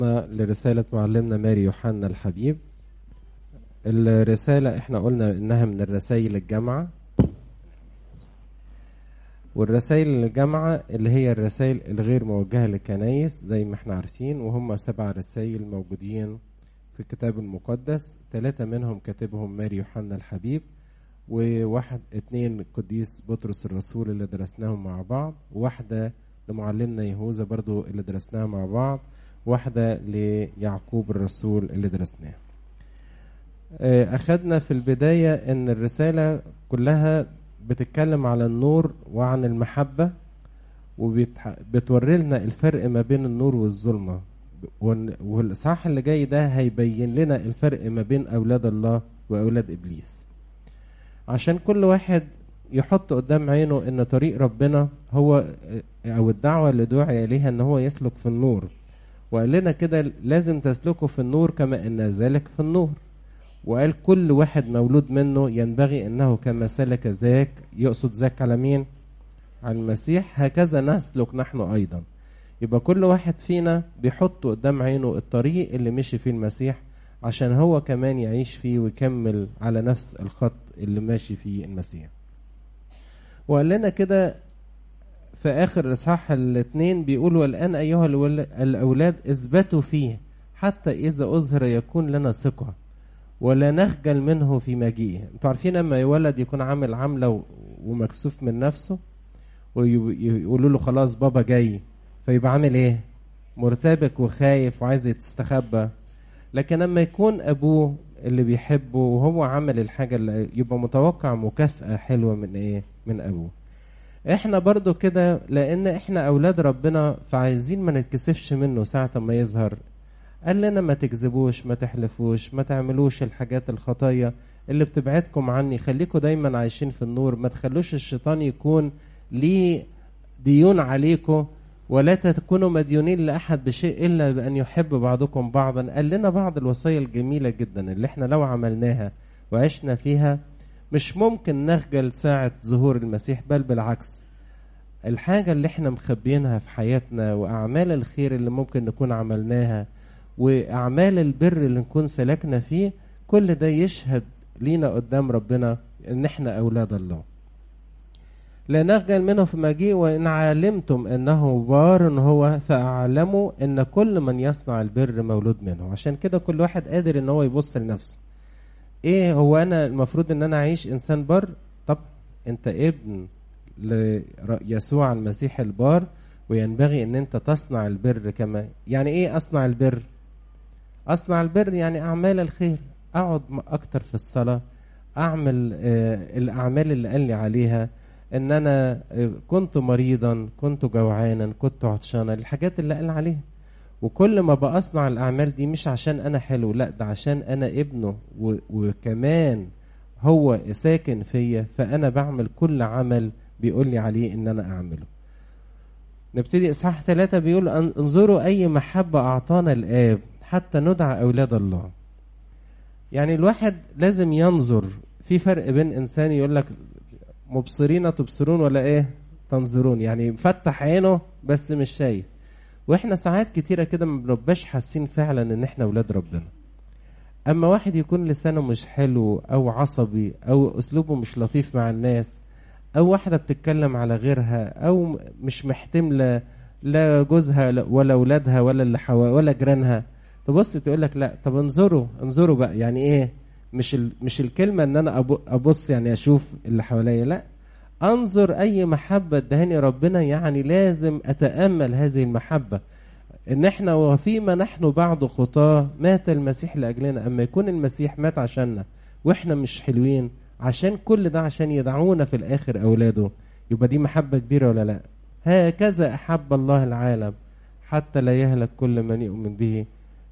لرسالة معلمنا ماري يوحنا الحبيب الرسالة احنا قلنا انها من الرسائل الجامعة والرسائل الجامعة اللي هي الرسائل الغير موجهة للكنايس زي ما احنا عارفين وهم سبع رسائل موجودين في الكتاب المقدس ثلاثة منهم كاتبهم ماري يوحنا الحبيب وواحد اتنين قديس بطرس الرسول اللي درسناهم مع بعض وواحدة لمعلمنا يهوذا برضو اللي درسناها مع بعض واحدة ليعقوب الرسول اللي درسناها أخدنا في البداية أن الرسالة كلها بتتكلم على النور وعن المحبة وبتوري لنا الفرق ما بين النور والظلمة والإصحاح اللي جاي ده هيبين لنا الفرق ما بين أولاد الله وأولاد إبليس عشان كل واحد يحط قدام عينه ان طريق ربنا هو او الدعوه اللي دعي اليها ان هو يسلك في النور وقال لنا كده لازم تسلكوا في النور كما ان ذلك في النور وقال كل واحد مولود منه ينبغي انه كما سلك ذاك يقصد ذاك على مين على المسيح هكذا نسلك نحن ايضا يبقى كل واحد فينا بيحط قدام عينه الطريق اللي مشي فيه المسيح عشان هو كمان يعيش فيه ويكمل على نفس الخط اللي ماشي فيه المسيح وقال لنا كده في آخر إصحاح الاثنين بيقولوا الآن أيها الأولاد اثبتوا فيه حتى إذا أظهر يكون لنا ثقة ولا نخجل منه في مجيئه انتوا عارفين لما يولد يكون عامل عاملة ومكسوف من نفسه ويقولوا له خلاص بابا جاي فيبقى عامل ايه مرتبك وخايف وعايز يستخبى لكن لما يكون ابوه اللي بيحبه وهو عمل الحاجة اللي يبقى متوقع مكافأة حلوة من ايه من ابوه احنا برضو كده لان احنا اولاد ربنا فعايزين ما نتكسفش منه ساعة ما يظهر قال لنا ما تكذبوش ما تحلفوش ما تعملوش الحاجات الخطايا اللي بتبعدكم عني خليكم دايما عايشين في النور ما تخلوش الشيطان يكون ليه ديون عليكم ولا تكونوا مديونين لأحد بشيء إلا بأن يحب بعضكم بعضا قال لنا بعض الوصايا الجميلة جدا اللي احنا لو عملناها وعشنا فيها مش ممكن نخجل ساعة ظهور المسيح بل بالعكس الحاجة اللي احنا مخبينها في حياتنا وأعمال الخير اللي ممكن نكون عملناها وأعمال البر اللي نكون سلكنا فيه كل ده يشهد لينا قدام ربنا ان احنا أولاد الله لا نخجل منه في مجيء وإن علمتم أنه بار هو فأعلموا أن كل من يصنع البر مولود منه عشان كده كل واحد قادر أن هو يبص لنفسه إيه هو أنا المفروض أن أنا أعيش إنسان بر طب أنت ابن ليسوع المسيح البار وينبغي أن أنت تصنع البر كما يعني إيه أصنع البر أصنع البر يعني أعمال الخير أقعد أكتر في الصلاة أعمل آه الأعمال اللي قال لي عليها ان انا كنت مريضا كنت جوعانا كنت عطشانا الحاجات اللي قال عليها وكل ما بصنع الاعمال دي مش عشان انا حلو لا ده عشان انا ابنه وكمان هو ساكن فيا فانا بعمل كل عمل بيقول لي عليه ان انا اعمله نبتدي اصحاح ثلاثة بيقول انظروا اي محبة اعطانا الاب حتى ندعى اولاد الله يعني الواحد لازم ينظر في فرق بين انسان يقول لك مبصرين تبصرون ولا ايه تنظرون يعني مفتح عينه بس مش شايف واحنا ساعات كتيرة كده ما بنبقاش حاسين فعلا ان احنا ولاد ربنا اما واحد يكون لسانه مش حلو او عصبي او اسلوبه مش لطيف مع الناس او واحدة بتتكلم على غيرها او مش محتملة لا جوزها ولا اولادها ولا اللي حوا ولا جيرانها تبص تقول لك لا طب انظروا انظروا بقى يعني ايه مش مش الكلمة ان انا ابص يعني اشوف اللي حواليا لا انظر اي محبة ادهاني ربنا يعني لازم اتأمل هذه المحبة ان احنا وفيما نحن بعد خطاة مات المسيح لاجلنا اما يكون المسيح مات عشاننا واحنا مش حلوين عشان كل ده عشان يدعونا في الاخر اولاده يبقى دي محبة كبيرة ولا لا هكذا احب الله العالم حتى لا يهلك كل من يؤمن به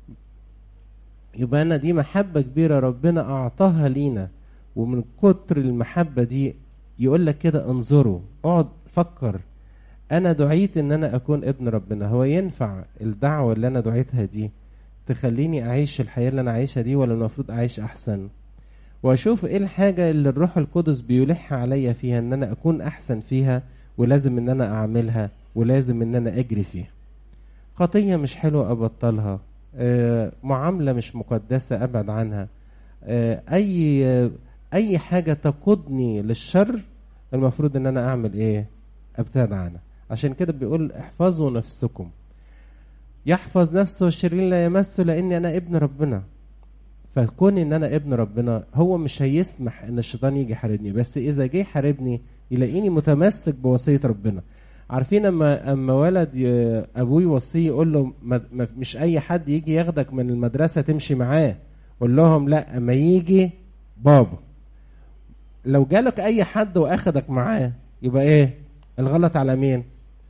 يبقى أنا دي محبة كبيرة ربنا أعطاها لينا ومن كتر المحبة دي يقول لك كده انظروا اقعد فكر أنا دعيت إن أنا أكون ابن ربنا هو ينفع الدعوة اللي أنا دعيتها دي تخليني أعيش الحياة اللي أنا عايشها دي ولا المفروض أعيش أحسن وأشوف إيه الحاجة اللي الروح القدس بيلح عليا فيها إن أنا أكون أحسن فيها ولازم إن أنا أعملها ولازم إن أنا أجري فيها خطية مش حلوة أبطلها آه، معاملة مش مقدسة أبعد عنها آه، أي آه، أي حاجة تقودني للشر المفروض إن أنا أعمل إيه؟ أبتعد عنها عشان كده بيقول احفظوا نفسكم يحفظ نفسه الشرير لا يمسه لأني أنا ابن ربنا فكون ان انا ابن ربنا هو مش هيسمح ان الشيطان يجي يحاربني بس اذا جه يحاربني يلاقيني متمسك بوصيه ربنا عارفين اما اما ولد ي- ابوه يوصيه يقول له ما ما- مش اي حد يجي ياخدك من المدرسه تمشي معاه قول لهم لا اما يجي بابا لو جالك اي حد واخدك معاه يبقى ايه الغلط على مين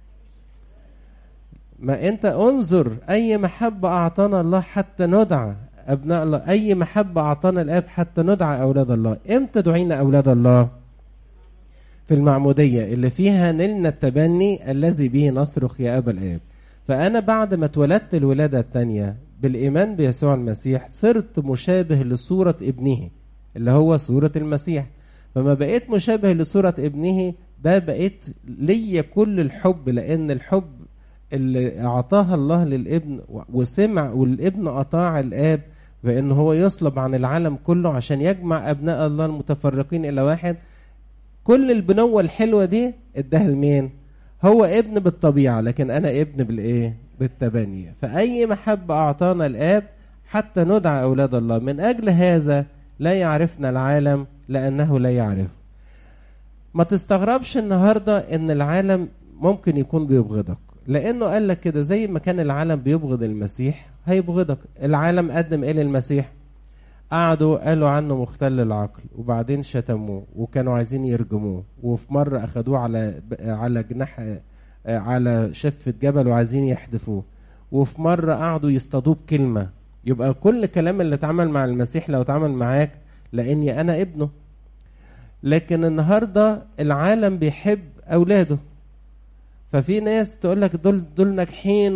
ما انت انظر اي محبة اعطانا الله حتى ندعى ابناء الله اي محبة اعطانا الاب حتى ندعى اولاد الله امتى دعينا اولاد الله في المعمودية اللي فيها نلنا التبني الذي به نصرخ يا ابا الاب فانا بعد ما اتولدت الولادة الثانية بالايمان بيسوع المسيح صرت مشابه لصورة ابنه اللي هو صورة المسيح فما بقيت مشابه لصورة ابنه ده بقيت ليا كل الحب لان الحب اللي اعطاها الله للابن و- وسمع والابن اطاع الاب بان هو يصلب عن العالم كله عشان يجمع ابناء الله المتفرقين الى واحد كل البنوه الحلوه دي اداها لمين هو ابن بالطبيعه لكن انا ابن بالايه بالتبني فاي محبه اعطانا الاب حتى ندعى اولاد الله من اجل هذا لا يعرفنا العالم لانه لا يعرف ما تستغربش النهارده ان العالم ممكن يكون بيبغضك لانه قال لك كده زي ما كان العالم بيبغض المسيح هيبغضك العالم قدم ايه للمسيح قعدوا قالوا عنه مختل العقل وبعدين شتموه وكانوا عايزين يرجموه وفي مره اخدوه على على جناح على شفه جبل وعايزين يحدفوه وفي مره قعدوا يصطادوه بكلمه يبقى كل كلام اللي اتعمل مع المسيح لو اتعمل معاك لاني انا ابنه لكن النهارده العالم بيحب اولاده ففي ناس تقول لك دول دول ناجحين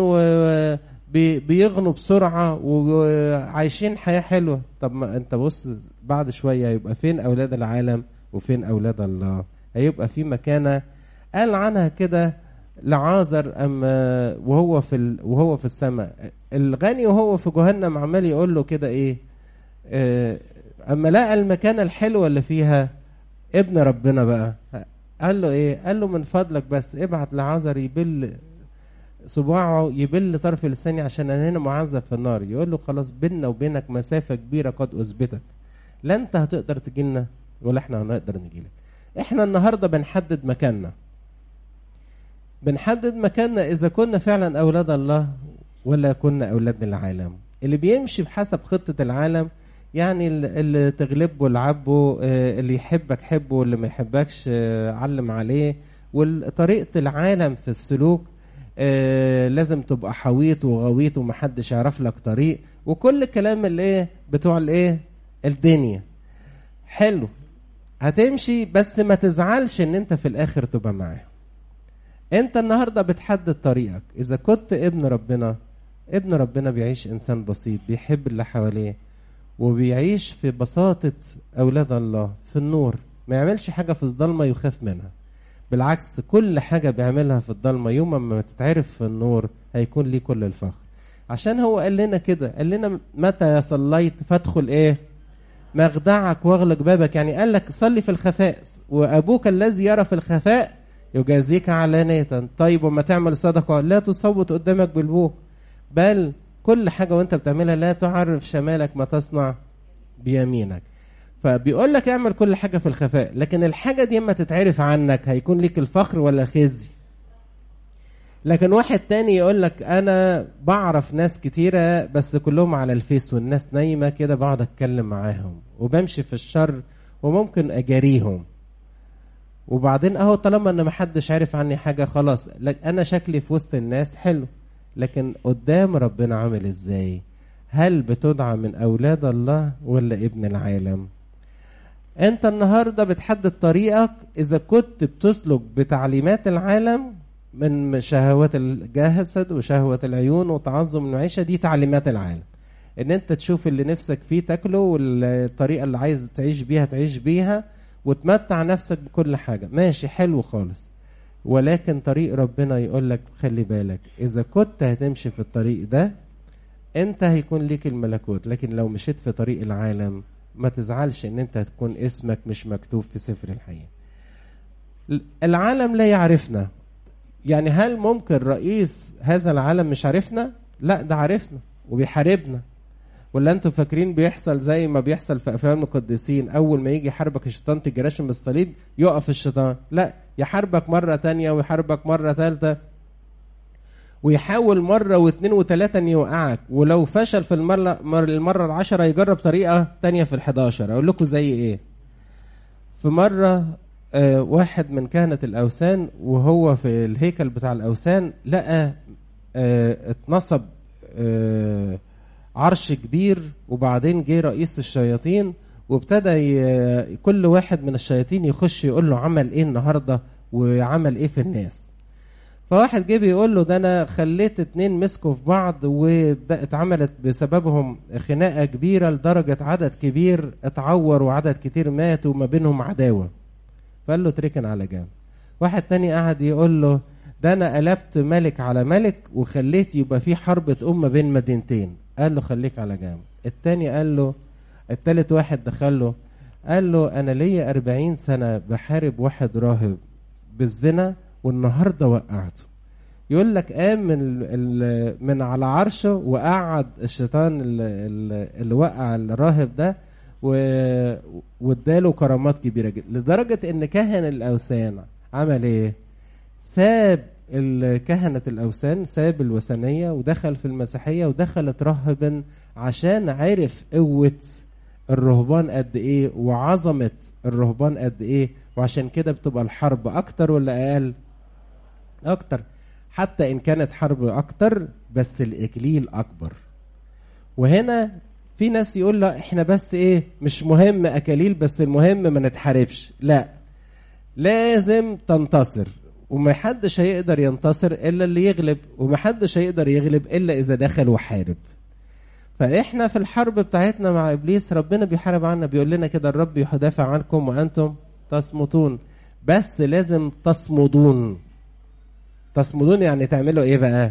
وبيغنوا بسرعه وعايشين حياه حلوه طب ما انت بص بعد شويه هيبقى فين اولاد العالم وفين اولاد الله هيبقى في مكانه قال عنها كده لعازر اما وهو في ال... وهو في السماء الغني وهو في جهنم عمال يقول له كده ايه آه، اما لقى المكانه الحلوه اللي فيها ابن ربنا بقى قال له ايه قال له من فضلك بس ابعت لعازر يبل صباعه يبل طرف لساني عشان انا هنا معذب في النار يقول له خلاص بيننا وبينك مسافه كبيره قد اثبتت لا انت هتقدر تجيلنا ولا احنا هنقدر نجيلك احنا النهارده بنحدد مكاننا بنحدد مكاننا اذا كنا فعلا اولاد الله ولا كنا اولاد العالم اللي بيمشي بحسب خطه العالم يعني ال- اللي تغلبه العبه آه، اللي يحبك حبه واللي ما يحبكش آه، علم عليه وطريقه العالم في السلوك آه، لازم تبقى حويط وغويط ومحدش يعرف لك طريق وكل الكلام اللي ايه بتوع الايه الدنيا حلو هتمشي بس ما تزعلش ان انت في الاخر تبقى معاه انت النهارده بتحدد طريقك اذا كنت ابن ربنا ابن ربنا بيعيش انسان بسيط بيحب اللي حواليه وبيعيش في بساطة أولاد الله في النور ما يعملش حاجة في الضلمة يخاف منها بالعكس كل حاجة بيعملها في الضلمة يوم ما تتعرف في النور هيكون ليه كل الفخر عشان هو قال لنا كده قال لنا متى صليت فادخل ايه مخدعك واغلق بابك يعني قال لك صلي في الخفاء وابوك الذي يرى في الخفاء يجازيك علانية طيب وما تعمل صدقة لا تصوت قدامك بالبوق بل كل حاجة وانت بتعملها لا تعرف شمالك ما تصنع بيمينك فبيقول لك اعمل كل حاجة في الخفاء لكن الحاجة دي اما تتعرف عنك هيكون ليك الفخر ولا خزي لكن واحد تاني يقول لك انا بعرف ناس كتيرة بس كلهم على الفيس والناس نايمة كده بقعد اتكلم معاهم وبمشي في الشر وممكن اجاريهم وبعدين اهو طالما ان محدش عارف عني حاجة خلاص لك انا شكلي في وسط الناس حلو لكن قدام ربنا عامل ازاي هل بتدعى من اولاد الله ولا ابن العالم انت النهاردة بتحدد طريقك اذا كنت بتسلك بتعليمات العالم من شهوات الجسد وشهوة العيون وتعظم المعيشة دي تعليمات العالم ان انت تشوف اللي نفسك فيه تاكله والطريقة اللي عايز تعيش بيها تعيش بيها وتمتع نفسك بكل حاجة ماشي حلو خالص ولكن طريق ربنا يقول لك خلي بالك اذا كنت هتمشي في الطريق ده انت هيكون ليك الملكوت لكن لو مشيت في طريق العالم ما تزعلش ان انت هتكون اسمك مش مكتوب في سفر الحياة العالم لا يعرفنا يعني هل ممكن رئيس هذا العالم مش عارفنا لا ده عارفنا وبيحاربنا ولا انتوا فاكرين بيحصل زي ما بيحصل في افلام المقدسين اول ما يجي يحاربك الشيطان تجراش من الصليب يقف الشيطان لا يحاربك مره تانية ويحاربك مره ثالثه ويحاول مرة واثنين وثلاثة ان يوقعك ولو فشل في المرة المرة العشرة يجرب طريقة تانية في الحداشر اقول لكم زي ايه في مرة آه واحد من كهنة الاوثان وهو في الهيكل بتاع الاوثان لقى آه اتنصب آه عرش كبير وبعدين جه رئيس الشياطين وابتدى كل واحد من الشياطين يخش يقول له عمل ايه النهارده وعمل ايه في الناس فواحد جه بيقول له ده انا خليت اتنين مسكوا في بعض واتعملت بسببهم خناقه كبيره لدرجه عدد كبير اتعور وعدد كتير مات وما بينهم عداوه فقال له تركن على جنب واحد تاني قعد يقول له ده انا قلبت ملك على ملك وخليت يبقى في حرب تقوم ما بين مدينتين قال له خليك على جنب التاني قال له التالت واحد دخل له قال له انا ليا أربعين سنة بحارب واحد راهب بالزنا والنهاردة وقعته يقول لك قام من من على عرشه وقعد الشيطان اللي, اللي وقع الراهب ده واداله كرامات كبيره جدا لدرجه ان كهن الاوثان عمل ايه؟ ساب كهنة الأوثان ساب الوثنية ودخل في المسيحية ودخل اترهبا عشان عرف قوة الرهبان قد إيه وعظمة الرهبان قد إيه وعشان كده بتبقى الحرب أكتر ولا أقل؟ أكتر حتى إن كانت حرب أكتر بس الإكليل أكبر وهنا في ناس يقول لا إحنا بس إيه مش مهم أكاليل بس المهم ما نتحاربش لا لازم تنتصر ومحدش هيقدر ينتصر الا اللي يغلب ومحدش هيقدر يغلب الا اذا دخل وحارب فاحنا في الحرب بتاعتنا مع ابليس ربنا بيحارب عنا بيقول لنا كده الرب يدافع عنكم وانتم تصمتون بس لازم تصمدون تصمدون يعني تعملوا ايه بقى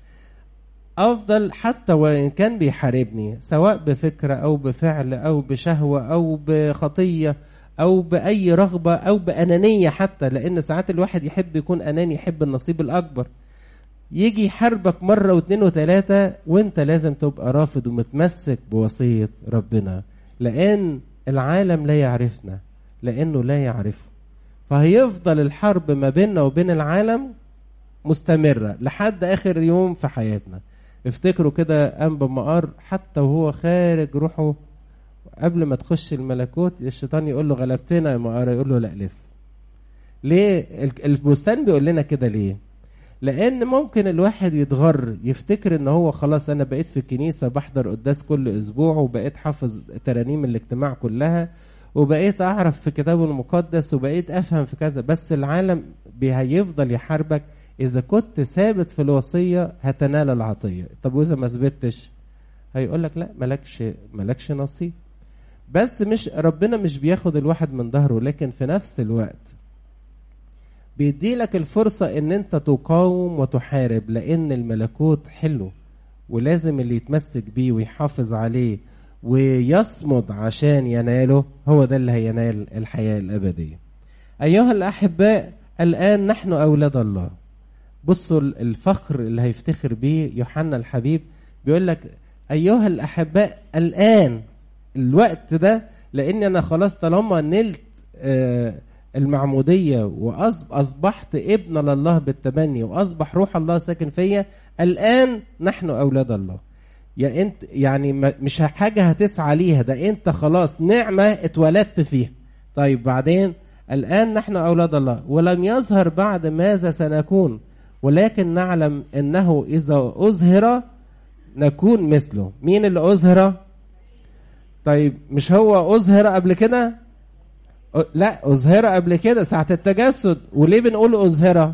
افضل حتى وان كان بيحاربني سواء بفكره او بفعل او بشهوه او بخطيه او باي رغبه او بانانيه حتى لان ساعات الواحد يحب يكون اناني يحب النصيب الاكبر يجي يحاربك مره واثنين وثلاثه وانت لازم تبقى رافض ومتمسك بوصيه ربنا لان العالم لا يعرفنا لانه لا يعرفه فهيفضل الحرب ما بيننا وبين العالم مستمره لحد اخر يوم في حياتنا افتكروا كده انبا مقار حتى وهو خارج روحه قبل ما تخش الملكوت الشيطان يقول له غلبتنا يا مقارة يقول له لا لسه ليه البستان بيقول لنا كده ليه لان ممكن الواحد يتغر يفتكر ان هو خلاص انا بقيت في الكنيسه بحضر قداس كل اسبوع وبقيت حافظ ترانيم الاجتماع كلها وبقيت اعرف في كتابه المقدس وبقيت افهم في كذا بس العالم هيفضل يحاربك اذا كنت ثابت في الوصيه هتنال العطيه طب واذا ما ثبتش هيقول لك لا مالكش مالكش نصيب بس مش ربنا مش بياخد الواحد من ظهره لكن في نفس الوقت بيدي لك الفرصة ان انت تقاوم وتحارب لان الملكوت حلو ولازم اللي يتمسك بيه ويحافظ عليه ويصمد عشان يناله هو ده اللي هينال الحياة الأبدية أيها الأحباء الآن نحن أولاد الله بصوا الفخر اللي هيفتخر بيه يوحنا الحبيب بيقول لك أيها الأحباء الآن الوقت ده لان انا خلاص طالما نلت المعموديه واصبحت ابن لله بالتبني واصبح روح الله ساكن فيا الان نحن اولاد الله يا انت يعني مش حاجه هتسعى ليها ده انت خلاص نعمه اتولدت فيها طيب بعدين الان نحن اولاد الله ولم يظهر بعد ماذا سنكون ولكن نعلم انه اذا اظهر نكون مثله مين اللي اظهر طيب مش هو أظهر قبل كده لا أظهر قبل كده ساعة التجسد وليه بنقول أظهر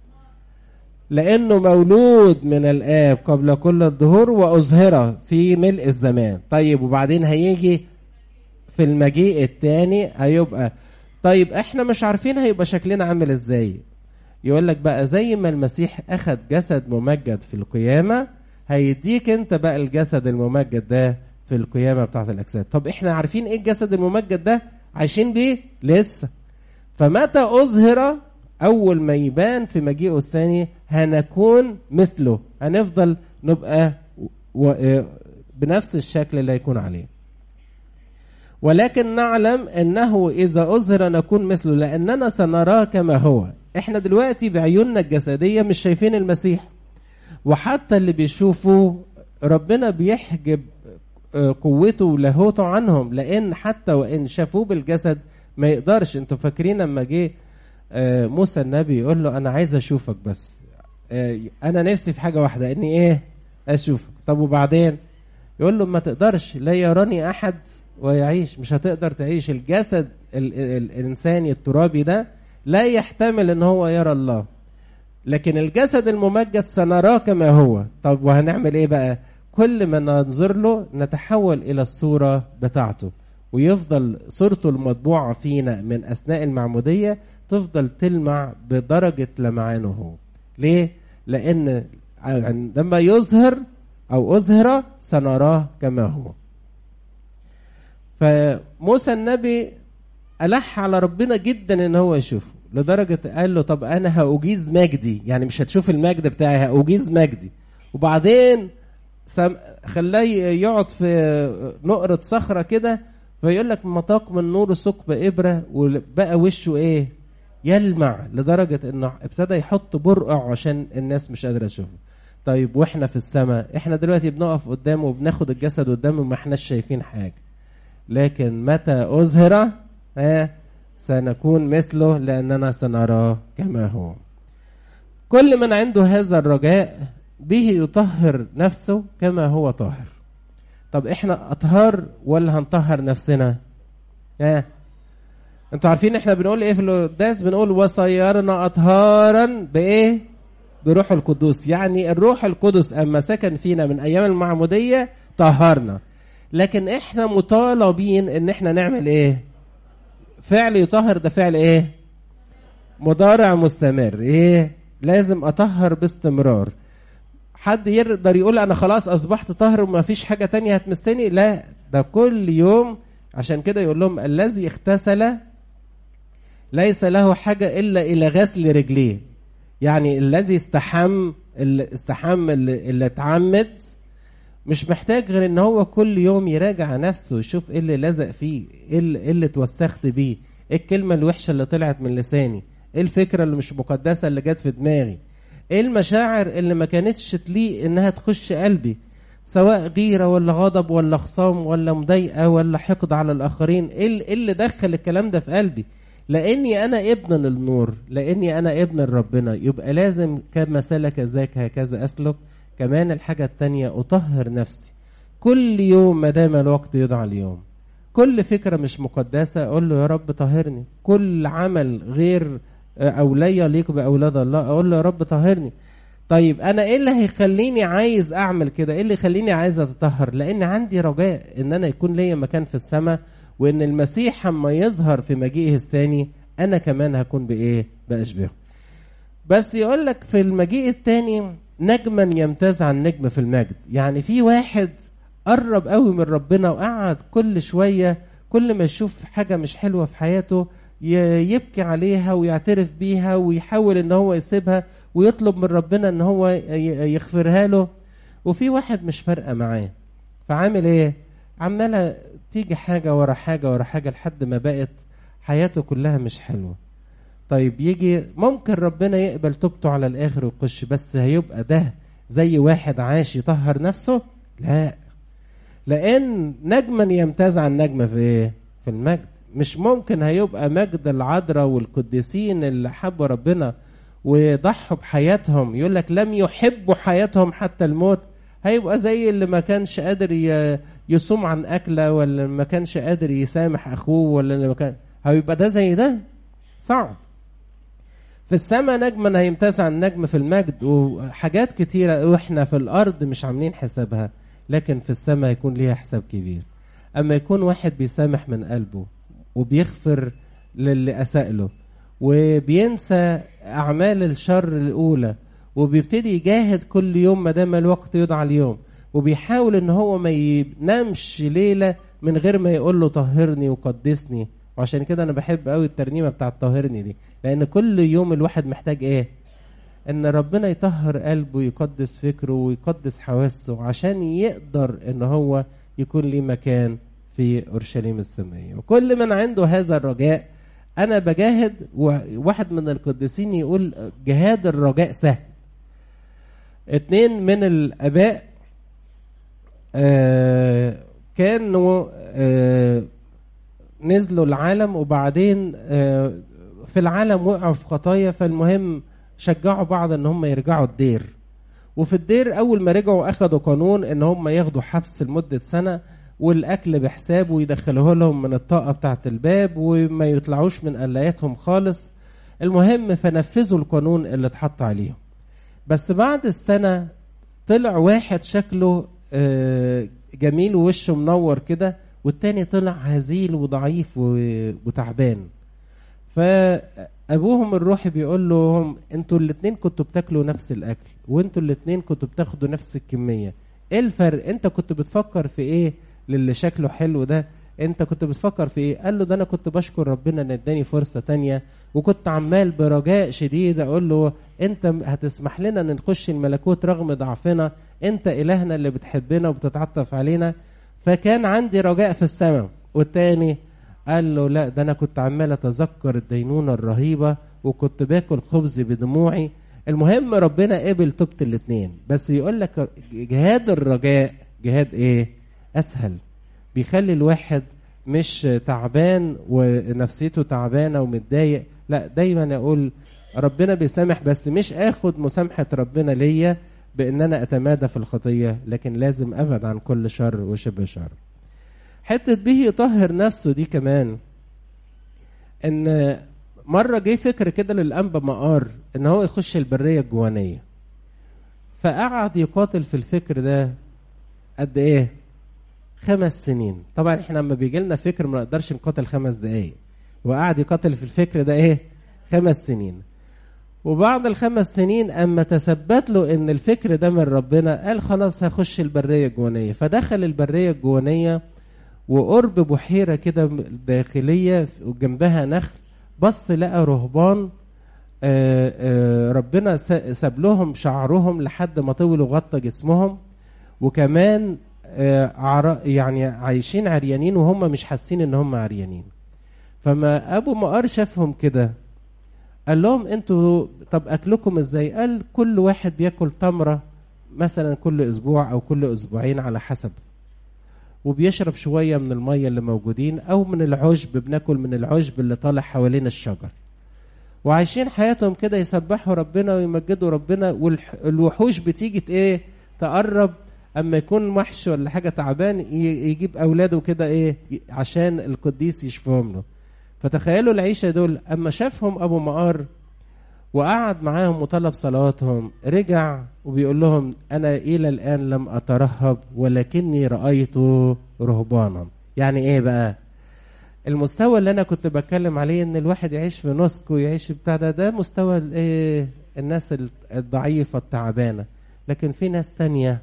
لأنه مولود من الآب قبل كل الظهور وأظهر في ملء الزمان طيب وبعدين هيجي في المجيء الثاني هيبقى طيب احنا مش عارفين هيبقى شكلنا عامل ازاي يقول لك بقى زي ما المسيح اخذ جسد ممجد في القيامة هيديك انت بقى الجسد الممجد ده في القيامة بتاعت الأجساد طب احنا عارفين ايه الجسد الممجد ده عايشين بيه لسه فمتى أظهر أول ما يبان في مجيئه الثاني هنكون مثله هنفضل نبقى و... بنفس الشكل اللي هيكون عليه ولكن نعلم انه اذا اظهر نكون مثله لاننا سنراه كما هو احنا دلوقتي بعيوننا الجسديه مش شايفين المسيح وحتى اللي بيشوفوا ربنا بيحجب قوته ولاهوته عنهم لان حتى وان شافوه بالجسد ما يقدرش انتوا فاكرين لما جه موسى النبي يقول له انا عايز اشوفك بس انا نفسي في حاجه واحده اني ايه اشوفك طب وبعدين يقول له ما تقدرش لا يراني احد ويعيش مش هتقدر تعيش الجسد ال ال الانساني الترابي ده لا يحتمل ان هو يرى الله لكن الجسد الممجد سنراه كما هو طب وهنعمل ايه بقى كل ما ننظر له نتحول الى الصوره بتاعته ويفضل صورته المطبوعه فينا من اثناء المعموديه تفضل تلمع بدرجه لمعانه ليه لان عندما يظهر او اظهر سنراه كما هو فموسى النبي ألح على ربنا جدا ان هو يشوفه لدرجة قال له طب انا هأجيز مجدي يعني مش هتشوف المجد بتاعي هأجيز مجدي وبعدين سم... خلاه يقعد في نقرة صخرة كده فيقول لك مطاق من نور ثقب إبرة وبقى وشه ايه يلمع لدرجة انه ابتدى يحط برقع عشان الناس مش قادرة تشوفه طيب واحنا في السماء احنا دلوقتي بنقف قدامه وبناخد الجسد قدامه وما احناش شايفين حاجة لكن متى أظهر ها سنكون مثله لأننا سنراه كما هو كل من عنده هذا الرجاء به يطهر نفسه كما هو طاهر طب احنا أطهار ولا هنطهر نفسنا ها انتوا عارفين احنا بنقول ايه في القداس بنقول وصيرنا أطهارا بإيه بروح القدوس يعني الروح القدس أما سكن فينا من أيام المعمودية طهرنا لكن احنا مطالبين ان احنا نعمل ايه فعل يطهر ده فعل ايه مضارع مستمر ايه لازم اطهر باستمرار حد يقدر يقول انا خلاص اصبحت طاهر وما فيش حاجه تانية هتمستني لا ده كل يوم عشان كده يقول لهم الذي اغتسل ليس له حاجه الا الى غسل رجليه يعني الذي استحم اللي استحم اللي, اللي اتعمد مش محتاج غير ان هو كل يوم يراجع نفسه ويشوف ايه اللي لزق فيه ايه اللي, إيه اللي اتوسخت بيه ايه الكلمه الوحشه اللي طلعت من لساني ايه الفكره اللي مش مقدسه اللي جت في دماغي ايه المشاعر اللي ما كانتش تليق انها تخش قلبي سواء غيره ولا غضب ولا خصام ولا مضايقه ولا حقد على الاخرين ايه اللي دخل الكلام ده في قلبي لاني انا ابن للنور لاني انا ابن لربنا يبقى لازم كما سلك ذاك هكذا اسلك كمان الحاجة التانية أطهر نفسي كل يوم ما دام الوقت يدعى اليوم كل فكرة مش مقدسة أقول له يا رب طهرني كل عمل غير أو لا يليق بأولاد الله أقول له يا رب طهرني طيب أنا إيه اللي هيخليني عايز أعمل كده إيه اللي يخليني عايز أتطهر لأن عندي رجاء إن أنا يكون ليا مكان في السماء وإن المسيح أما يظهر في مجيئه الثاني أنا كمان هكون بإيه بأشبهه بس يقول لك في المجيء الثاني نجما يمتاز عن نجم في المجد يعني في واحد قرب قوي من ربنا وقعد كل شوية كل ما يشوف حاجة مش حلوة في حياته يبكي عليها ويعترف بيها ويحاول ان هو يسيبها ويطلب من ربنا ان هو يغفرها له وفي واحد مش فارقة معاه فعامل ايه عمالة تيجي حاجة ورا حاجة ورا حاجة لحد ما بقت حياته كلها مش حلوة طيب يجي ممكن ربنا يقبل توبته على الاخر ويخش بس هيبقى ده زي واحد عاش يطهر نفسه لا لان نجما يمتاز عن نجم في ايه في المجد مش ممكن هيبقى مجد العذراء والقديسين اللي حبوا ربنا وضحوا بحياتهم يقول لك لم يحبوا حياتهم حتى الموت هيبقى زي اللي ما كانش قادر يصوم عن أكلة ولا ما كانش قادر يسامح أخوه ولا اللي ما كان هيبقى ده زي ده صعب في السماء نجما هيمتاز عن نجم في المجد وحاجات كتيرة واحنا في الأرض مش عاملين حسابها لكن في السماء هيكون ليها حساب كبير أما يكون واحد بيسامح من قلبه وبيغفر للي أساء له وبينسى أعمال الشر الأولى وبيبتدي يجاهد كل يوم ما دام الوقت يدعى اليوم وبيحاول ان هو ما ينامش ليله من غير ما يقول له طهرني وقدسني وعشان كده انا بحب قوي الترنيمه بتاعت طهرني دي لان كل يوم الواحد محتاج ايه ان ربنا يطهر قلبه ويقدس فكره ويقدس حواسه عشان يقدر ان هو يكون ليه مكان في اورشليم السمائيه وكل من عنده هذا الرجاء انا بجاهد وواحد من القديسين يقول جهاد الرجاء سهل اتنين من الاباء آه كانوا آه نزلوا العالم وبعدين آه في العالم وقعوا في خطايا فالمهم شجعوا بعض ان هم يرجعوا الدير وفي الدير اول ما رجعوا اخدوا قانون ان هم ياخدوا حبس لمده سنه والاكل بحساب ويدخلوه لهم من الطاقه بتاعه الباب وما يطلعوش من قلاياتهم خالص المهم فنفذوا القانون اللي اتحط عليهم بس بعد السنه طلع واحد شكله جميل ووشه منور كده والتاني طلع هزيل وضعيف وتعبان فابوهم الروحي بيقول لهم انتوا الاتنين كنتوا بتاكلوا نفس الاكل وانتوا الاتنين كنتوا بتاخدوا نفس الكميه ايه الفرق انت كنت بتفكر في ايه للي شكله حلو ده انت كنت بتفكر في ايه قال له ده انا كنت بشكر ربنا ان اداني فرصه تانية وكنت عمال برجاء شديد اقول له انت هتسمح لنا ان نخش الملكوت رغم ضعفنا انت الهنا اللي بتحبنا وبتتعطف علينا فكان عندي رجاء في السماء والتاني قال له لا ده انا كنت عمال اتذكر الدينونه الرهيبه وكنت باكل خبز بدموعي المهم ربنا قبل توبه الاثنين بس يقول لك جهاد الرجاء جهاد ايه اسهل بيخلي الواحد مش تعبان ونفسيته تعبانه ومتضايق لا دايما اقول ربنا بيسامح بس مش اخد مسامحه ربنا ليا بان انا اتمادى في الخطيه لكن لازم ابعد عن كل شر وشبه شر حته به يطهر نفسه دي كمان ان مره جه فكر كده للانبا مقار ان هو يخش البريه الجوانيه فقعد يقاتل في الفكر ده قد ايه خمس سنين طبعا احنا لما بيجي لنا فكر ما نقدرش نقاتل خمس دقايق وقعد يقاتل في الفكر ده ايه خمس سنين وبعد الخمس سنين اما تثبت له ان الفكر ده من ربنا قال خلاص هخش البريه الجوانيه فدخل البريه الجوانيه وقرب بحيره كده داخليه وجنبها نخل بص لقى رهبان آآ آآ ربنا ساب لهم شعرهم لحد ما طول وغطى جسمهم وكمان يعني عايشين عريانين وهم مش حاسين ان هم عريانين فما ابو مقار شافهم كده قال لهم انتوا طب اكلكم ازاي قال كل واحد بياكل تمره مثلا كل اسبوع او كل اسبوعين على حسب وبيشرب شويه من الميه اللي موجودين او من العشب بناكل من العشب اللي طالع حوالين الشجر وعايشين حياتهم كده يسبحوا ربنا ويمجدوا ربنا والوحوش بتيجي ايه تقرب اما يكون وحش ولا حاجه تعبان يجيب اولاده كده ايه عشان القديس يشفيهم له فتخيلوا العيشه دول اما شافهم ابو مقار وقعد معاهم وطلب صلواتهم رجع وبيقول لهم انا الى الان لم اترهب ولكني رايت رهبانا يعني ايه بقى المستوى اللي انا كنت بتكلم عليه ان الواحد يعيش في نسك ويعيش بتاع ده ده مستوى الايه الناس الضعيفه التعبانه لكن في ناس تانية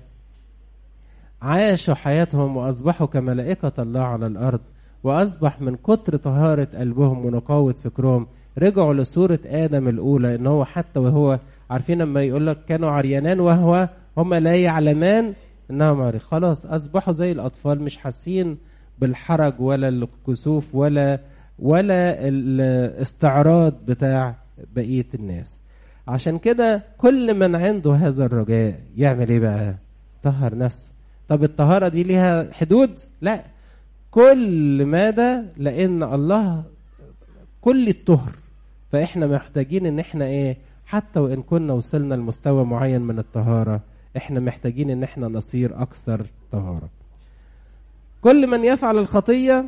عاشوا حياتهم واصبحوا كملائكه الله على الارض واصبح من كتر طهاره قلبهم ونقاوه فكرهم رجعوا لصوره ادم الاولى ان هو حتى وهو عارفين لما يقول لك كانوا عريانان وهو هم لا يعلمان انهم عري خلاص اصبحوا زي الاطفال مش حاسين بالحرج ولا الكسوف ولا ولا الاستعراض بتاع بقيه الناس عشان كده كل من عنده هذا الرجاء يعمل ايه بقى طهر نفسه طب الطهاره دي ليها حدود لا كل مدى لان الله كل الطهر فاحنا محتاجين ان احنا ايه حتى وان كنا وصلنا لمستوى معين من الطهاره احنا محتاجين ان احنا نصير اكثر طهاره كل من يفعل الخطيه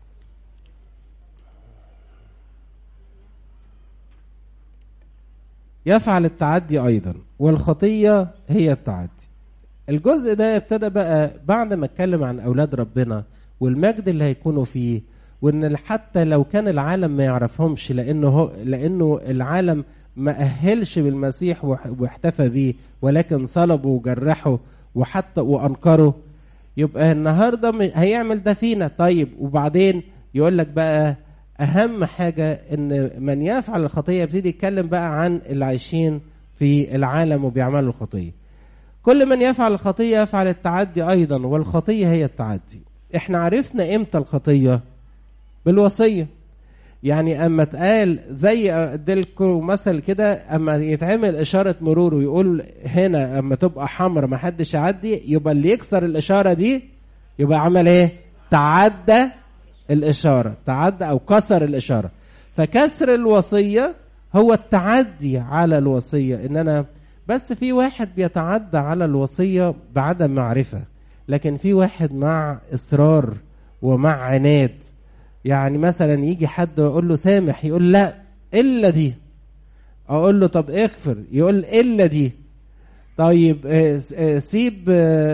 يفعل التعدي ايضا والخطيه هي التعدي الجزء ده ابتدى بقى بعد ما اتكلم عن اولاد ربنا والمجد اللي هيكونوا فيه وان حتى لو كان العالم ما يعرفهمش لانه هو لانه العالم ما أهلش بالمسيح واحتفى بيه ولكن صلبه وجرحه وحتى وأنكره يبقى النهارده هيعمل ده فينا طيب وبعدين يقول لك بقى اهم حاجه ان من يفعل الخطيه يبتدي يتكلم بقى عن اللي عايشين في العالم وبيعملوا الخطيه كل من يفعل الخطيه يفعل التعدي ايضا والخطيه هي التعدي احنا عرفنا امتى الخطيه بالوصيه يعني اما اتقال زي اديلكم مثل كده اما يتعمل اشاره مرور ويقول هنا اما تبقى حمر ما حدش يعدي يبقى اللي يكسر الاشاره دي يبقى عمل ايه تعدى الاشاره تعدى او كسر الاشاره فكسر الوصيه هو التعدي على الوصيه ان انا بس في واحد بيتعدى على الوصيه بعدم معرفه لكن في واحد مع اصرار ومع عناد يعني مثلا يجي حد ويقول له سامح يقول لا الا دي اقول له طب اغفر يقول الا دي طيب سيب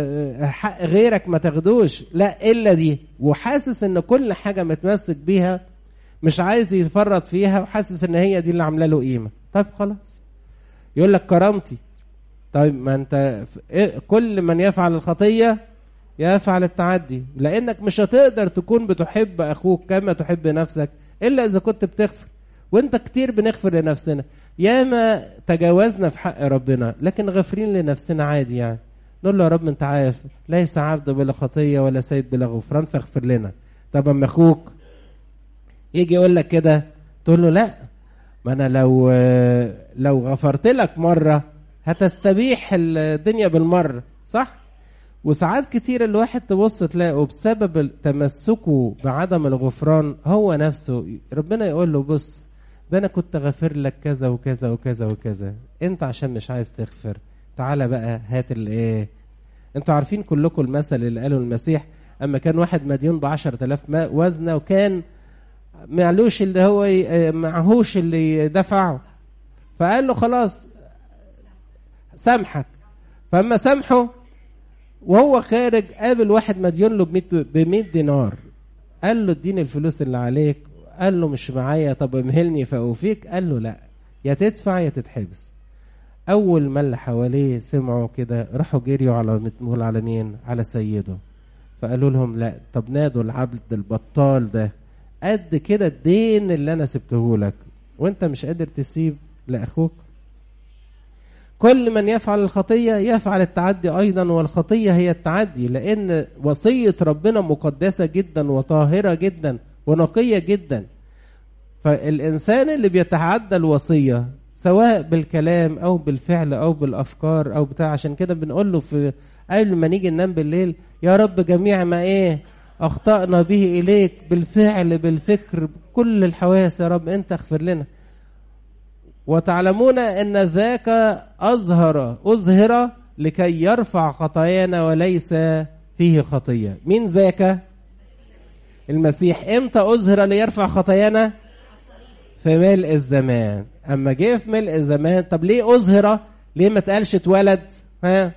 حق غيرك ما تاخدوش لا الا دي وحاسس ان كل حاجه متمسك بيها مش عايز يتفرط فيها وحاسس ان هي دي اللي عامله له قيمه طيب خلاص يقول لك كرامتي طيب ما انت كل من يفعل الخطيه يفعل التعدي لانك مش هتقدر تكون بتحب اخوك كما تحب نفسك الا اذا كنت بتغفر وانت كتير بنغفر لنفسنا ياما تجاوزنا في حق ربنا لكن غافرين لنفسنا عادي يعني نقول له يا رب انت عارف ليس عبد بلا خطيه ولا سيد بلا غفران فاغفر لنا طب اما اخوك يجي يقول لك كده تقول له لا ما انا لو لو غفرت لك مره هتستبيح الدنيا بالمره صح وساعات كتير الواحد تبص تلاقوا بسبب تمسكه بعدم الغفران هو نفسه ربنا يقول له بص ده انا كنت غافر لك كذا وكذا وكذا وكذا انت عشان مش عايز تغفر تعالى بقى هات الايه انتوا عارفين كلكم المثل اللي قاله المسيح اما كان واحد مديون ب 10000 وزنه وكان معلوش اللي هو معهوش اللي يدفعه فقال له خلاص سامحك فاما سامحه وهو خارج قابل واحد مديون له ب 100 دينار قال له اديني الفلوس اللي عليك قال له مش معايا طب امهلني فاوفيك قال له لا يا تدفع يا تتحبس اول ما اللي حواليه سمعوا كده راحوا جريوا على متمول على مين على سيده فقالوا لهم لا طب نادوا العبد البطال ده قد كده الدين اللي انا سبته لك وانت مش قادر تسيب لاخوك كل من يفعل الخطية يفعل التعدي أيضا والخطية هي التعدي لأن وصية ربنا مقدسة جدا وطاهرة جدا ونقية جدا فالإنسان اللي بيتعدى الوصية سواء بالكلام أو بالفعل أو بالأفكار أو بتاع عشان كده بنقول له في قبل ما نيجي ننام بالليل يا رب جميع ما إيه أخطأنا به إليك بالفعل بالفكر بكل الحواس يا رب أنت اغفر لنا وتعلمون ان ذاك اظهر اظهر لكي يرفع خطايانا وليس فيه خطيه مين ذاك المسيح امتى اظهر ليرفع خطايانا في ملء الزمان اما جه في ملء الزمان طب ليه اظهر ليه ما تقالش اتولد ها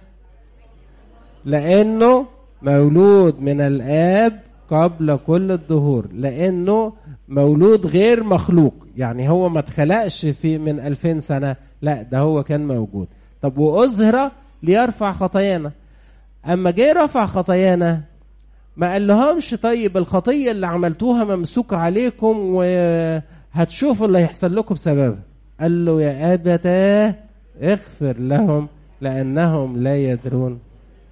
لانه مولود من الاب قبل كل الدهور لانه مولود غير مخلوق يعني هو ما اتخلقش في من 2000 سنه لا ده هو كان موجود طب واظهر ليرفع خطايانا اما جه رفع خطايانا ما قال لهمش طيب الخطيه اللي عملتوها ممسوكه عليكم وهتشوفوا اللي هيحصل لكم بسببها قال له يا ابتاه اغفر لهم لانهم لا يدرون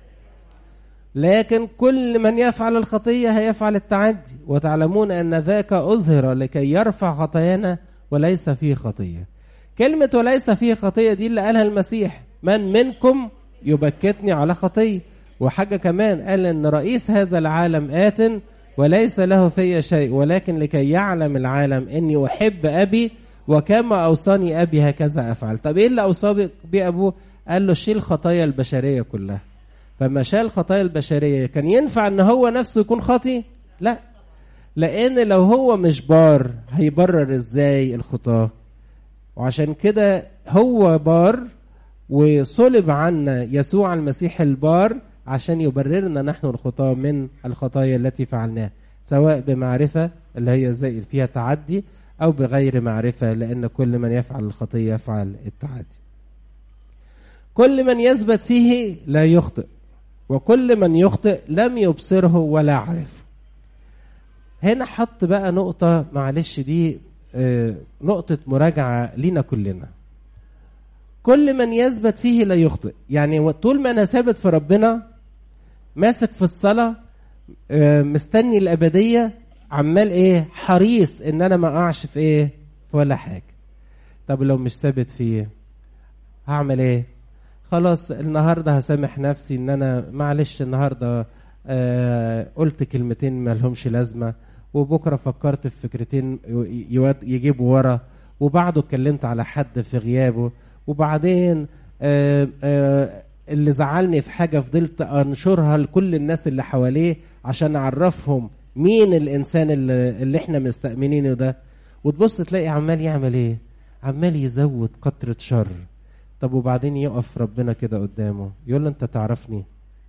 لكن كل من يفعل الخطية هيفعل التعدي وتعلمون أن ذاك أظهر لكي يرفع خطايانا وليس فيه خطية كلمة وليس فيه خطية دي اللي قالها المسيح من منكم يبكتني على خطية وحاجة كمان قال أن رئيس هذا العالم آت وليس له في شيء ولكن لكي يعلم العالم أني أحب أبي وكما أوصاني أبي هكذا أفعل طب إيه اللي أوصى بيه أبوه قال له شيل خطايا البشرية كلها فما شال خطايا البشرية كان ينفع ان هو نفسه يكون خاطي لا لان لو هو مش بار هيبرر ازاي الخطاة وعشان كده هو بار وصلب عنا يسوع المسيح البار عشان يبررنا نحن الخطاة من الخطايا التي فعلناها سواء بمعرفة اللي هي زي فيها تعدي أو بغير معرفة لأن كل من يفعل الخطية يفعل التعدي كل من يثبت فيه لا يخطئ وكل من يخطئ لم يبصره ولا عرفه هنا حط بقى نقطة معلش دي آه، نقطة مراجعة لينا كلنا كل من يثبت فيه لا يخطئ يعني طول ما أنا ثابت في ربنا ماسك في الصلاة آه، مستني الأبدية عمال إيه حريص إن أنا ما أقعش في إيه في ولا حاجة طب لو مش ثابت فيه هعمل إيه خلاص النهارده هسامح نفسي ان انا معلش النهارده آه قلت كلمتين ما لهمش لازمه وبكره فكرت في فكرتين يود- يجيبوا ورا وبعده اتكلمت على حد في غيابه وبعدين آه آه اللي زعلني في حاجه فضلت انشرها لكل الناس اللي حواليه عشان اعرفهم مين الانسان اللي, اللي احنا مستأمنينه ده وتبص تلاقي عمال يعمل ايه عمال يزود قطره شر طب وبعدين يقف ربنا كده قدامه يقول له انت تعرفني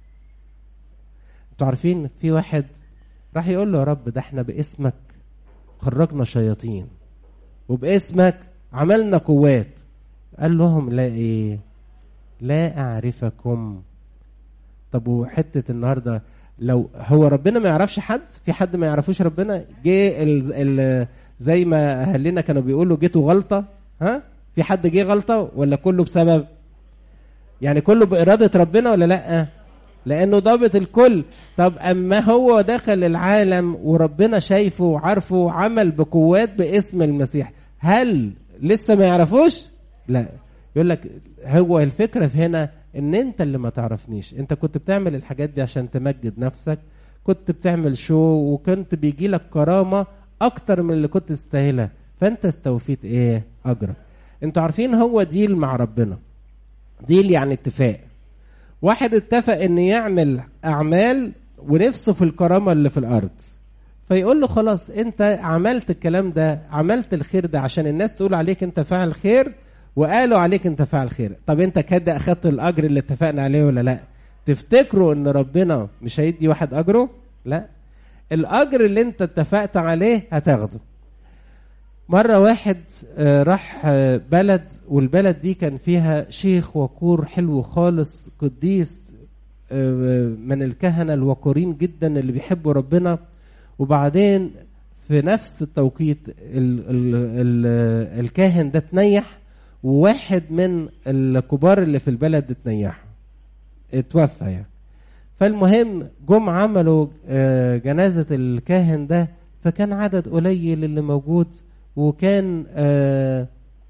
انتوا عارفين في واحد راح يقول له يا رب ده احنا باسمك خرجنا شياطين وباسمك عملنا قوات قال لهم لا ايه لا اعرفكم طب وحته النهارده لو هو ربنا ما يعرفش حد في حد ما يعرفوش ربنا جه ال- ال- زي ما اهلنا كانوا بيقولوا جيتوا غلطه ها في حد جه غلطه ولا كله بسبب يعني كله بإرادة ربنا ولا لأ لأنه ضابط الكل طب أما هو دخل العالم وربنا شايفه وعارفه وعمل بقوات باسم المسيح هل لسه ما يعرفوش لا يقول لك هو الفكرة في هنا ان انت اللي ما تعرفنيش انت كنت بتعمل الحاجات دي عشان تمجد نفسك كنت بتعمل شو وكنت بيجي لك كرامة اكتر من اللي كنت تستاهلها فانت استوفيت ايه اجرك انتوا عارفين هو ديل مع ربنا ديل يعني اتفاق واحد اتفق ان يعمل اعمال ونفسه في الكرامه اللي في الارض فيقول له خلاص انت عملت الكلام ده عملت الخير ده عشان الناس تقول عليك انت فاعل خير وقالوا عليك انت فاعل خير طب انت كده اخدت الاجر اللي اتفقنا عليه ولا لا تفتكروا ان ربنا مش هيدي واحد اجره لا الاجر اللي انت اتفقت عليه هتاخده مرة واحد آه، راح آه، بلد والبلد دي كان فيها شيخ وقور حلو خالص قديس آه، من الكهنة الوقورين جدا اللي بيحبوا ربنا وبعدين في نفس التوقيت ال ال ال الكاهن ده تنيح وواحد من الكبار اللي في البلد اتنيح اتوفى يعني فالمهم جم عملوا آه، جنازة الكاهن ده فكان عدد قليل اللي موجود وكان آه،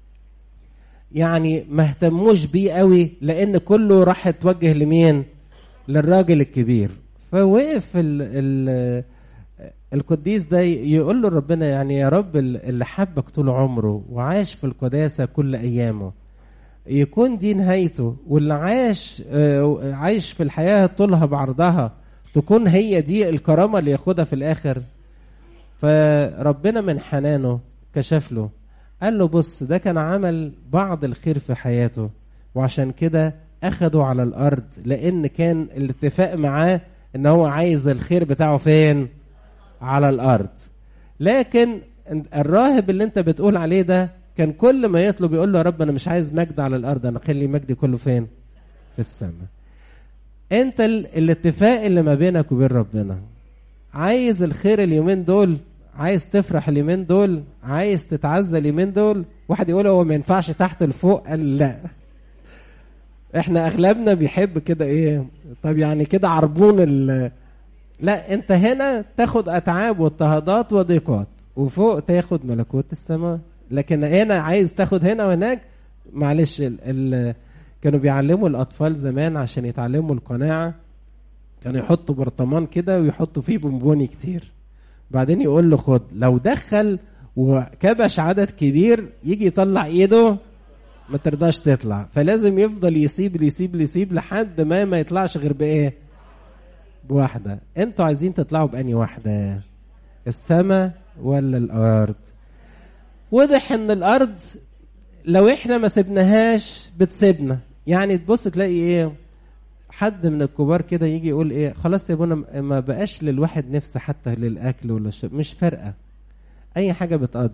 يعني ما اهتموش بيه قوي لان كله راح اتوجه لمين للراجل الكبير فوقف ال ال القديس ده يقول له ربنا يعني يا رب اللي حبك طول عمره وعاش في القداسة كل أيامه يكون دي نهايته واللي عاش آه، عايش في الحياة طولها بعرضها تكون هي دي الكرامة اللي ياخدها في الآخر فربنا من حنانه كشف له قال له بص ده كان عمل بعض الخير في حياته وعشان كده أخده على الأرض لأن كان الاتفاق معاه إن هو عايز الخير بتاعه فين على الأرض لكن الراهب اللي انت بتقول عليه ده كان كل ما يطلب يقول له يا رب انا مش عايز مجد على الارض انا خلي مجدي كله فين في السماء انت ال... الاتفاق اللي ما بينك وبين ربنا عايز الخير اليومين دول عايز تفرح اليومين دول عايز تتعزى اليومين دول واحد يقول هو ما ينفعش تحت لفوق قال لا احنا اغلبنا بيحب كده ايه طب يعني كده عربون ال لا انت هنا تاخد اتعاب واضطهادات وضيقات وفوق تاخد ملكوت السماء لكن هنا عايز تاخد هنا وهناك معلش ال ال كانوا بيعلموا الاطفال زمان عشان يتعلموا القناعه كانوا يحطوا برطمان كده ويحطوا فيه بونبوني كتير بعدين يقول له خد لو دخل وكبش عدد كبير يجي يطلع ايده ما ترضاش تطلع فلازم يفضل يسيب يسيب يسيب لحد ما ما يطلعش غير بايه بواحدة انتوا عايزين تطلعوا بأني واحدة السماء ولا الأرض واضح ان الأرض لو احنا ما سبناهاش بتسيبنا يعني تبص تلاقي ايه حد من الكبار كده يجي يقول ايه خلاص يا ابونا ما بقاش للواحد نفس حتى للاكل ولا الشرب مش فارقه اي حاجه بتقضي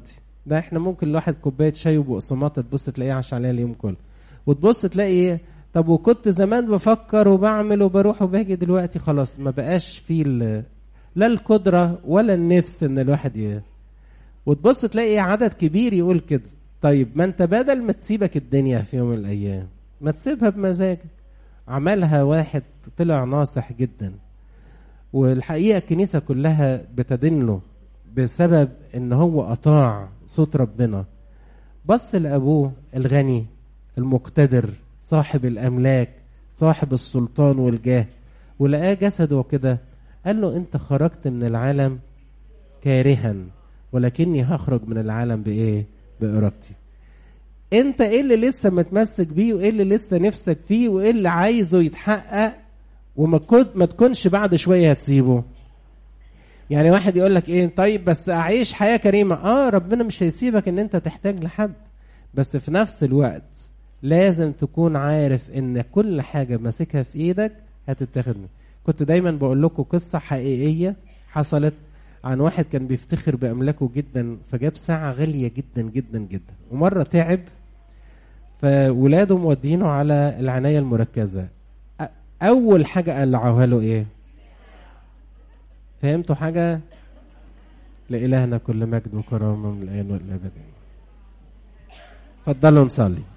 ده احنا ممكن الواحد كوبايه شاي وبقسماط تبص تلاقيه عاش عليها اليوم كله وتبص تلاقي طب وكنت زمان بفكر وبعمل وبروح وباجي دلوقتي خلاص ما بقاش في لا القدره ولا النفس ان الواحد ي... وتبص تلاقي عدد كبير يقول كده طيب ما انت بدل ما تسيبك الدنيا في يوم من الايام ما تسيبها بمزاجك عملها واحد طلع ناصح جدا والحقيقه الكنيسه كلها بتدينه بسبب ان هو اطاع صوت ربنا بص لابوه الغني المقتدر صاحب الاملاك صاحب السلطان والجاه ولقاه جسده كده قال له انت خرجت من العالم كارها ولكني هخرج من العالم بايه بارادتي انت ايه اللي لسه متمسك بيه وايه اللي لسه نفسك فيه وايه اللي عايزه يتحقق وما كنت ما تكونش بعد شويه هتسيبه يعني واحد يقول لك ايه طيب بس اعيش حياه كريمه اه ربنا مش هيسيبك ان انت تحتاج لحد بس في نفس الوقت لازم تكون عارف ان كل حاجه ماسكها في ايدك هتتاخد منك كنت دايما بقول لكم قصه حقيقيه حصلت عن واحد كان بيفتخر باملاكه جدا فجاب ساعه غاليه جدا جدا جدا ومره تعب فولاده مودينه على العنايه المركزه اول حاجه قلعوها له ايه فهمتوا حاجه لإلهنا كل مجد وكرامه من الآن والأبد اتفضلوا نصلي